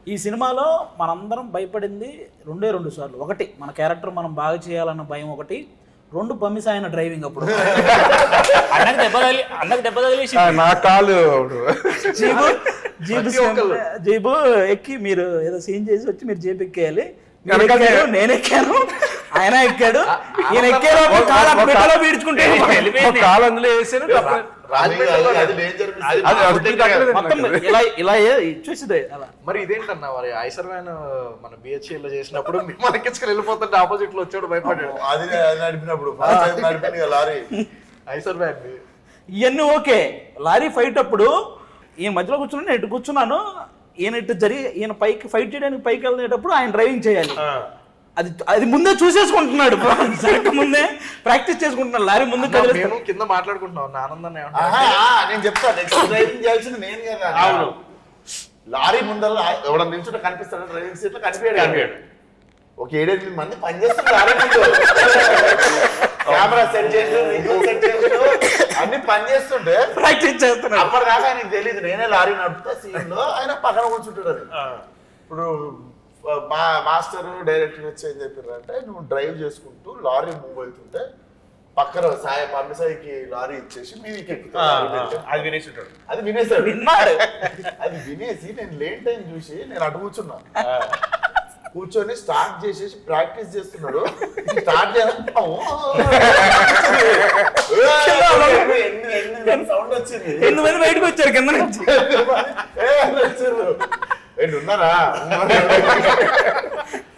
ఈ సినిమాలో మనందరం భయపడింది రెండే రెండు సార్లు ఒకటి మన క్యారెక్టర్ మనం బాగా చేయాలన్న భయం ఒకటి రెండు పమ్మిస్ ఆయన డ్రైవింగ్ అప్పుడు అన్నకు దెబ్బ తగిలి అన్నకు దెబ్బ తగిలేసి ఆ, నా కాలు జీబు జీబు జీబు ఎక్కి మీరు ఏదో సీన్ చేసి వచ్చి మీరు జీప్ ఎక్కేయాలి మీరు వెనకాల ఎక్కారు, నేను ఎక్కాను ఆయన ఎక్కాడు ఈయన ఎక్కారు ఒక- కాలు ఒక- బిడ్డలో పీడ్చుకుంటే ఒక కాలు అందులో వేసాను తప్ప- అది అది- అది danger miss. అది అది తగ్గలేదు మొత్తం నాకు. ఇలా ఇలా ఏ- చూసిదే అలా మరి ఇదేంటన్నా మరి ఐసర్ మ్యాన్ మన బిహెచ్ఎల్ లో చేసినప్పుడు మనకి వెళ్ళిపోతుంటే ఆపోజిట్ లో వచ్చాడు భయపడ్డాడు అది అది నడిపినప్పుడు first time నడిపింది కదా లారీ ఐసర్ మ్యాన్ ఇవన్నీ ఓకే లారీ ఫైట్ అప్పుడు ఈయన మధ్యలో కూర్చుని నేను ఇటు కూర్చున్నాను ఈయన ఇటు జరిగి ఈయన పైకి ఫైట్ చేయడానికి పైకి వెళ్ళేటప్పుడు ఆయన డ్రైవింగ్ చేయాలి అది అది ముందే చూసేసుకుంటున్నాడు జరగక ముందే ప్రాక్టీస్ చేసుకుంటున్నాడు లారీ ముందు కదిలిస్తాడు. మేము కింద మాట్లాడుకుంటున్నాం నా ఆనందాన్ని ఆహా, ఏమంటారు ఆ, నేను చెప్తా నెక్స్ట్ డ్రైవింగ్ చేయాల్సింది నేను కదా అవును లారీ ముందర ఎవడ నిల్చుంటే కనిపిస్తాడు డ్రైవింగ్ సీట్ లో కనిపించాడు ఒక ఏడెనిమిది మంది పనిచేస్తున్నారు లారీ ముందు కెమెరా సెట్ చేసి సెట్ చేసి అన్ని పని చేస్తుంటే ప్రాక్టీస్ చేస్తున్నాడు అప్పటిదాకా ఆయనకు తెలియదు నేనే లారీ నడుపుతా సీన్ లో ఆయన పక్కన కూర్చుంటాడు అది ఇప్పుడు ఆ, మా మాస్టర్ డైరెక్టర్ వచ్చి ఏం చెప్పారంటే నువ్వు డ్రైవ్ చేసుకుంటూ లారీ మూవ్ అవుతుంటే పక్కన సాయ పంపిసాయికి లారీ ఇచ్చేసి మీదికి ఎక్కుతావు లారీ పెట్టి. అది వినేసి ఉంటాడు అది వినేసాడు విన్నాడు అది వినేసి నేను లేట్ టైం చూసి నేను అటు కూర్చున్నా కూర్చొని స్టార్ట్ చేసేసి ప్రాక్టీస్ చేస్తున్నాడు స్టార్ట్ చేయాలి సౌండ్ వచ్చింది ఎనిమిది మంది బయటకు వచ్చారు కింద నుంచి ఏ, అని వచ్చారు. ఏంటి ఉన్నారా